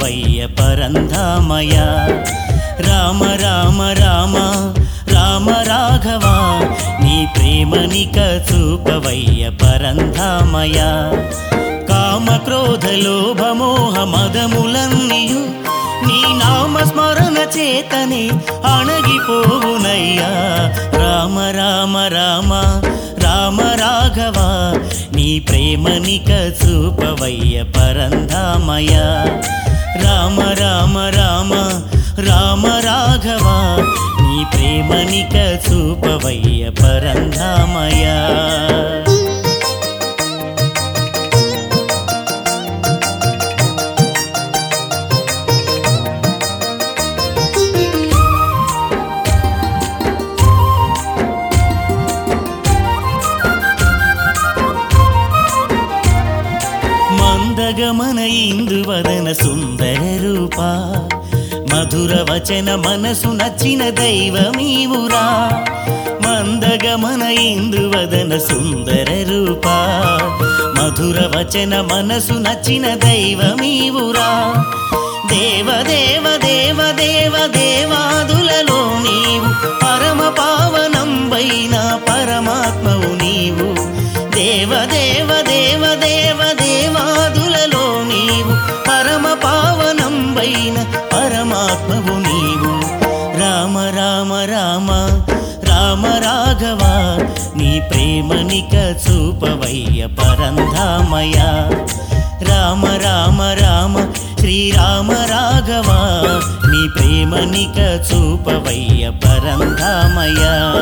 చూపవయ్య పరంధామయ రామ రామ రామ రామ రాఘవ నీ ప్రేమనిక చూపవయ్య పరంధామయ కామ క్రోధ లోభ మోహ మదములన్నీయు నీ నామ స్మరణ చేతనే అణగిపోవునయ్యా రామ రామ రామ రామ రాఘవ నీ ప్రేమనిక చూపవయ్య పరంధామయ రామ రామ రామ రామ రాఘవ నీ ప్రేమనిక చూపవయ్య పరంధామయ మందగమన ఇందువదన సుందర రూప మధుర వచన మనసు నచ్చిన దైవమీవురా మందగమన ఇందువదన సుందర రూప మధుర వచన మనసు నచ్చిన దైవమీవురా దేవ దేవ దేవ దేవ దేవాదులలో నీవు పరమ పావనంబైన పరమాత్మవు నీవు దేవ దేవ దేవ దేవ దేవాదులలో నీవు పరమ పావనంబైన పరమాత్మవు నీవు రామ రామ రామ రామ రాఘవ నీ ప్రేమనిక చూపవయ్య పరంధామయ రామ రామ రామ శ్రీరామ రాఘవ నీ ప్రేమనిక చూపవయ్య పరంధామయ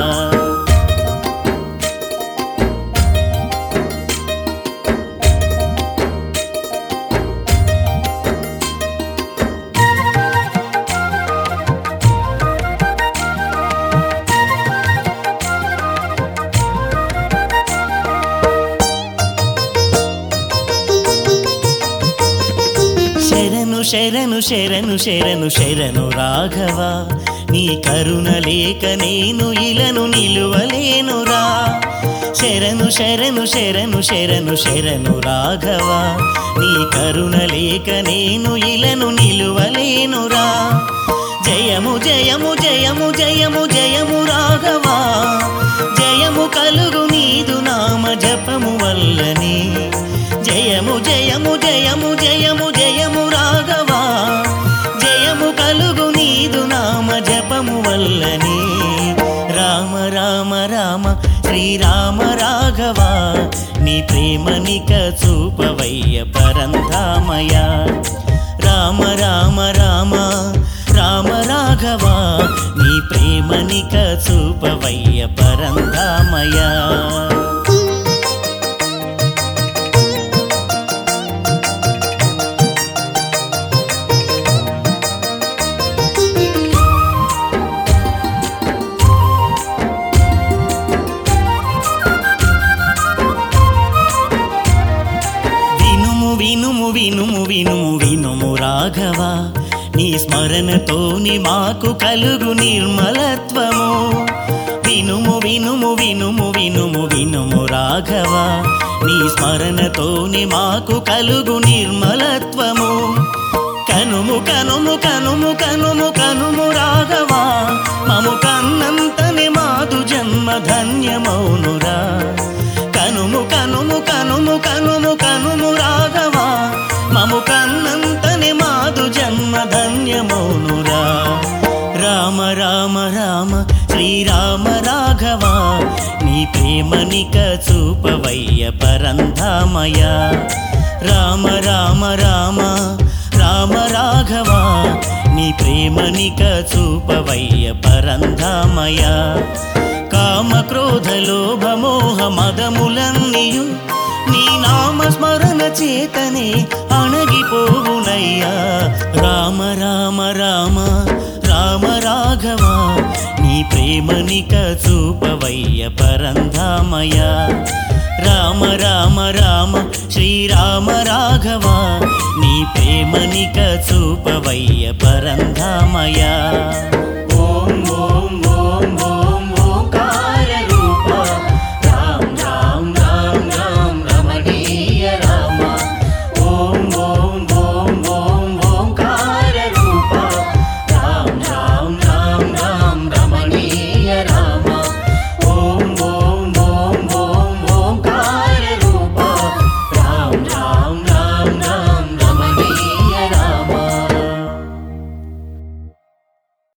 శరణు శరణు శరణు శరణు శరణు రాఘవ నీ కరుణ లేక నేను ఇలను నిలువలేనురా శరణు శరణు శరణు శరణు శరణు రాఘవ నీ కరుణ లేక నేను ఇలను నిలువలేనురా జయము జయము జయము జయము జయము రాఘవ జయము కలుగు నీదు నామ జపము వల్లనే జయము జయము జయము జయము జయము రాఘవ జయము కలుగు నీదు నామ జపము వల్లనే రామ రామ రామ శ్రీరామ రాఘవ నీ ప్రేమనిక చూపవయ్య పరంధామయ రామ రామ రామ రామ రాఘవ నీ ప్రేమనిక చూపవయ్య పరంధామయ వినుము వినుము వినుము వినుము వినుము రాఘవ నీ స్మరణతోని మాకు కలుగు నిర్మలత్వము వినుము వినుము వినుము వినుము వినుము రాఘవ నీ స్మరణతోని మాకు కలుగు నిర్మలత్వము కనుము కనుము కనుము కనుము కనుము రాఘవ మము కన్నంతనే మాదు జన్మ ధన్యమౌనురా కనుము కనుము కనుము కనుము కనుము రాఘవ మము కన్నంతనే మాదు జన్మ ధన్యమౌనురా రామ రామ రామ శ్రీరామ రాఘవ నీ ప్రేమనిక చూపవయ్య పరంధామయ రామ రామ రామ రామ రాఘవ నీ ప్రేమనిక చూపవయ్య పరంధామయ కామ క్రోధ లోభ మోహ మదములన్నీయు నీ నామ స్మరణ చేతనే అణగిపోవునయ్యా రామ రామ రామ రామ రాఘవ నీ ప్రేమనిక చూపవయ్య పరంధామయ రామ రామ రామ శ్రీరామ రాఘవ నీ ప్రేమనిక చూపవయ్య పరంధామయ ఓం ఓం ఓం ఓం